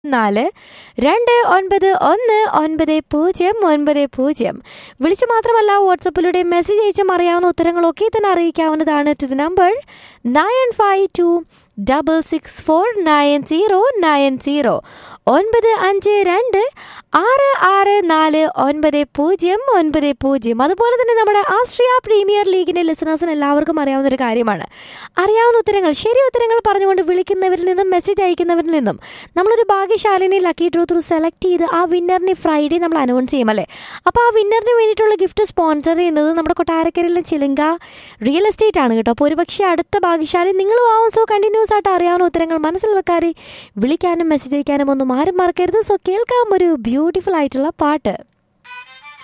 നാല് രണ്ട് ഒൻപത് ഒന്ന് ഒൻപത് പൂജ്യം ഒൻപത് പൂജ്യം വിളിച്ചു മാത്രമല്ല വാട്സപ്പിലൂടെ മെസ്സേജ് അയച്ചും അറിയാവുന്ന ഉത്തരങ്ങളൊക്കെ തന്നെ അറിയിക്കാവുന്നതാണ് to the number nine five two double six four nine zero nine zero ഒൻപത് അഞ്ച് രണ്ട് ആറ് ആറ് നാല് ഒൻപത് പൂജ്യം ഒൻപത് പൂജ്യം അതുപോലെ തന്നെ നമ്മുടെ ആസ്ട്രിയ പ്രീമിയർ ലീഗിൻ്റെ ലിസണേഴ്സിന് എല്ലാവർക്കും അറിയാവുന്ന ഒരു കാര്യമാണ് അറിയാവുന്ന ഉത്തരങ്ങൾ ശരി ഉത്തരങ്ങൾ പറഞ്ഞുകൊണ്ട് വിളിക്കുന്നവരിൽ നിന്നും മെസ്സേജ് അയക്കുന്നവരിൽ നിന്നും നമ്മളൊരു ഭാഗ്യശാലിനെ ലക്കി ഡ്രോ ത്രൂ സെലക്ട് ചെയ്ത് ആ വിന്നറിനെ ഫ്രൈഡേ നമ്മൾ അനൗൺസ് ചെയ്യും അല്ലേ അപ്പോൾ ആ വിന്നറിന് വേണ്ടിയിട്ടുള്ള ഗിഫ്റ്റ് സ്പോൺസർ ചെയ്യുന്നത് നമ്മുടെ കൊട്ടാരക്കരയിലെ ചിലങ്ക റിയൽ എസ്റ്റേറ്റ് ആണ് കേട്ടോ അപ്പോൾ ഒരുപക്ഷെ അടുത്ത ഭാഗ്യശാലി നിങ്ങളും ആവും സോ കണ്ടിന്യൂസ് ആയിട്ട് അറിയാവുന്ന ഉത്തരങ്ങൾ മനസ്സിൽ വെക്കാതെ വിളിക്കാനും മെസ്സേജ് അയക്കാനും ഒന്നും ആരും മറക്കരുത് സോ കേൾക്കാം ഒരു ബ്യൂട്ടിഫുൾ ആയിട്ടുള്ള പാട്ട്